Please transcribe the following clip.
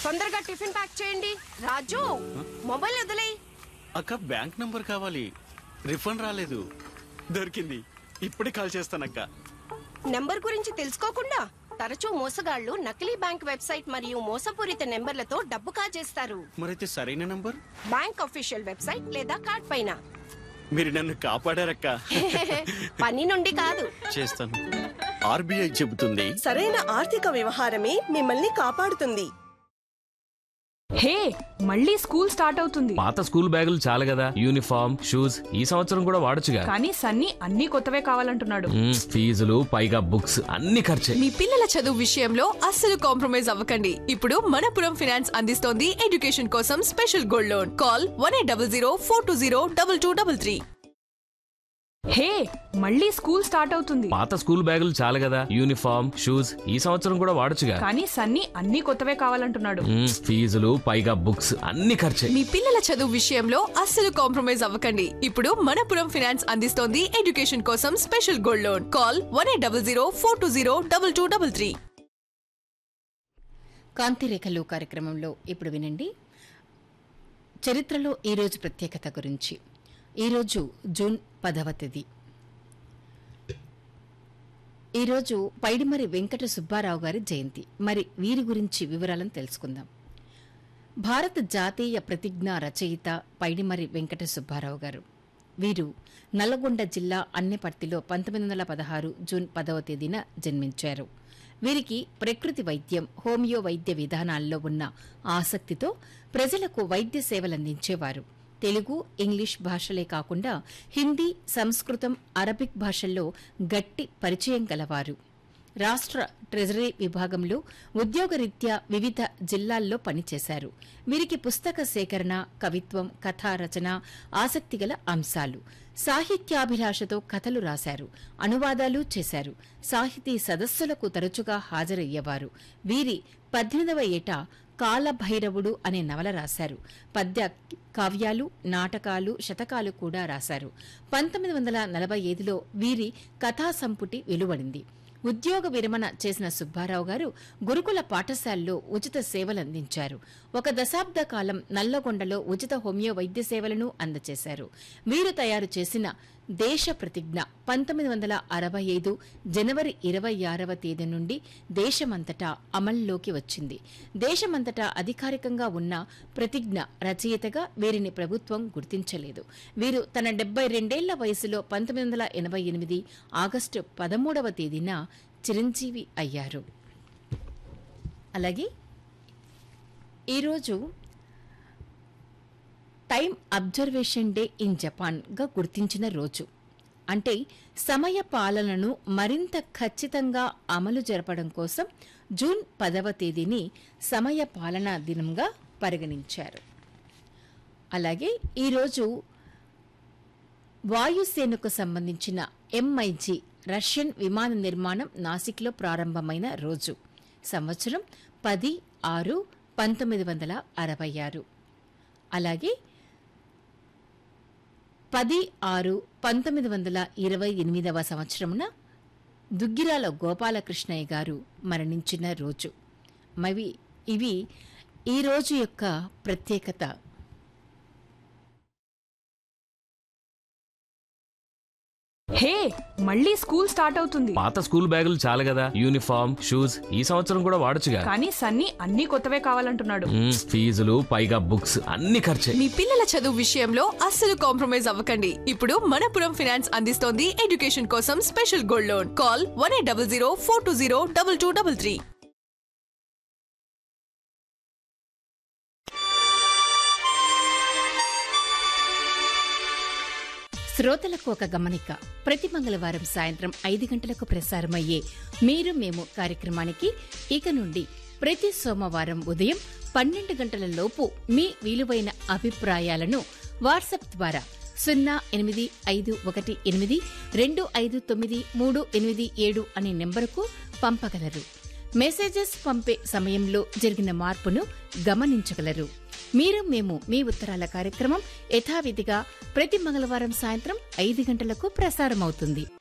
తొందరగా tiffin pack చేయండి రాజు mobile వదిలేయ్ అక్క బ్యాంక్ నంబర్ కావాలి రిఫండ్ రాలేదు దొరికింది ఇప్పుడే కాల్ చేస్తానక్క నెంబర్ గురించి తెలుసుకోకుండా తరచూ మోసగాళ్లు నకిలీ బ్యాంక్ వెబ్సైట్ మరియు మోసపూరిత నెంబర్లతో డబ్బు కాజేస్తారు మరైతే సరైన నంబర్ బ్యాంక్ అఫీషియల్ వెబ్సైట్ లేదా కార్డ్ పైన మీరు నన్ను కాపాడారక్క పని నుండి కాదు చేస్తాను ఆర్బీఐ చెబుతుంది సరైన ఆర్థిక వ్యవహారమే మిమ్మల్ని కాపాడుతుంది హే మళ్ళీ స్కూల్ స్టార్ట్ అవుతుంది పాత స్కూల్ బ్యాగులు చాలు కదా యూనిఫామ్ షూస్ ఈ సంవత్సరం కూడా వాడొచ్చుగా కానీ సన్నీ అన్ని కొత్తవే కావాలంటున్నాడు మ్మ్, ఫీజులు పైగా బుక్స్ అన్ని ఖర్చే మీ పిల్లల చదువు విషయంలో అస్సలు కాంప్రమైజ్ అవ్వకండి ఇప్పుడు మనపురం ఫైనాన్స్ అందిస్తోంది ఎడ్యుకేషన్ కోసం special gold loan call one eight double zero four two zero double two double three hey మళ్ళీ స్కూల్ స్టార్ట్ అవుతుంది పాత స్కూల్ బ్యాగులు చాలు కదా యూనిఫామ్ షూస్ ఈ సంవత్సరం కూడా వాడొచ్చుగా కానీ సన్నీ అన్ని కొత్తవే కావాలంటున్నాడు మ్మ్, ఫీజులు పైగా బుక్స్ అన్ని ఖర్చే మీ పిల్లల చదువు విషయంలో అస్సలు కాంప్రమైజ్ అవ్వకండి ఇప్పుడు మనపురం ఫైనాన్స్ అందిస్తోంది ఎడ్యుకేషన్ కోసం special gold loan call one eight double zero four two zero double two double three కాంతిరేఖలు కార్యక్రమంలో ఇప్పుడు వినండి చరిత్రలో ఈరోజు ప్రత్యేకత గురించి ఈరోజు జూన్ పదవ తేదీ ఈరోజు పైడిమరి వెంకట సుబ్బారావు గారి జయంతి మరి వీరి గురించి వివరాలను తెలుసుకుందాం భారత జాతీయ ప్రతిజ్ఞా రచయిత పైడిమరి వెంకట సుబ్బారావు గారు వీరు నల్లగొండ జిల్లా అన్నెపర్తిలో పంతొమ్మిది వందల పదహారు జూన్ పదవ తేదీన జన్మించారు వీరికి ప్రకృతి వైద్యం హోమియో వైద్య విధానాల్లో ఉన్న ఆసక్తితో ప్రజలకు వైద్య సేవలందించేవారు తెలుగు ఇంగ్లీష్ భాషలే కాకుండా హిందీ సంస్కృతం అరబిక్ భాషల్లో గట్టి పరిచయం గలవారు రాష్ట్ర ట్రెజరీ విభాగంలో ఉద్యోగరీత్యా వివిధ జిల్లాల్లో పనిచేశారు వీరికి పుస్తక సేకరణ కవిత్వం కథా రచన ఆసక్తిగల అంశాలు సాహిత్యాభిలాషతో కథలు రాశారు అనువాదాలు చేశారు సాహితీ సదస్సులకు తరచుగా హాజరయ్యేవారు వీరి పద్దెనిమిదవ ఏట కాలభైరవుడు అనే నవల రాశారు పద్య కావ్యాలు నాటకాలు శతకాలు కూడా రాశారు పంతొమ్మిది వందల నలభై ఐదులో వీరి కథా సంపుటి వెలువడింది ఉద్యోగ విరమణ చేసిన సుబ్బారావు గారు గురుకుల పాఠశాలలో ఉచిత సేవలందించారు ఒక దశాబ్ద కాలం నల్లగొండలో ఉచిత హోమియో వైద్య సేవలను అందజేశారు వీరు తయారు చేసిన దేశ ప్రతిజ్ఞ పంతొమ్మిది వందల అరవై ఐదు జనవరి ఇరవై ఆరవ తేదీ నుండి దేశమంతటా అమల్లోకి వచ్చింది దేశమంతటా అధికారికంగా ఉన్న ప్రతిజ్ఞ రచయితగా వీరిని ప్రభుత్వం గుర్తించలేదు వీరు తన డెబ్బై రెండేళ్ల వయసులో పంతొమ్మిది వందల ఎనభై ఎనిమిది ఆగస్టు పదమూడవ తేదీన చిరంజీవి అయ్యారు అలాగే ఈరోజు టైం అబ్జర్వేషన్ డే ఇన్ జపాన్గా గుర్తించిన రోజు అంటే సమయ పాలనను మరింత ఖచ్చితంగా అమలు జరపడం కోసం జూన్ పదవ తేదీని సమయ పాలనా దినంగా పరిగణించారు అలాగే ఈరోజు వాయుసేనకు సంబంధించిన ఎంఐజీ రష్యన్ విమాన నిర్మాణం నాసిక్లో ప్రారంభమైన రోజు సంవత్సరం పది ఆరు పంతొమ్మిది వందల అరవై ఆరు అలాగే పది ఆరు పంతొమ్మిది వందల ఇరవై ఎనిమిదవ సంవత్సరమున దుగ్గిరాల గోపాలకృష్ణయ్య గారు మరణించిన రోజు మవి ఇవి ఈ రోజు యొక్క ప్రత్యేకత హే మళ్ళీ స్కూల్ స్టార్ట్ అవుతుంది పాత స్కూల్ బ్యాగులు చాలు కదా యూనిఫామ్ షూస్ ఈ సంవత్సరం కూడా వాడొచ్చుగా కానీ సన్నీ అన్ని కొత్తవే కావాలంటున్నాడు మ్మ్, ఫీజులు పైగా బుక్స్ అన్ని ఖర్చే మీ పిల్లల చదువు విషయంలో అస్సలు కాంప్రమైజ్ అవ్వకండి ఇప్పుడు మనపురం ఫైనాన్స్ అందిస్తోంది ఎడ్యుకేషన్ కోసం special gold loan call one eight double zero four two zero double two double three శ్రోతలకు ఒక గమనిక ప్రతి మంగళవారం సాయంత్రం ఐదు గంటలకు ప్రసారమయ్యే మీరు మేము కార్యక్రమానికి ఇక నుండి ప్రతి సోమవారం ఉదయం పన్నెండు గంటల లోపు మీ విలువైన అభిప్రాయాలను వాట్సాప్ ద్వారా సున్నా ఎనిమిది ఐదు ఒకటి ఎనిమిది రెండు ఐదు తొమ్మిది మూడు ఎనిమిది ఏడు అనే నెంబరుకు పంపగలరు మెసేజెస్ పంపే సమయంలో జరిగిన మార్పును గమనించగలరు మీరు మేము మీ ఉత్తరాల కార్యక్రమం యథావిధిగా ప్రతి మంగళవారం సాయంత్రం ఐదు గంటలకు ప్రసారమవుతుంది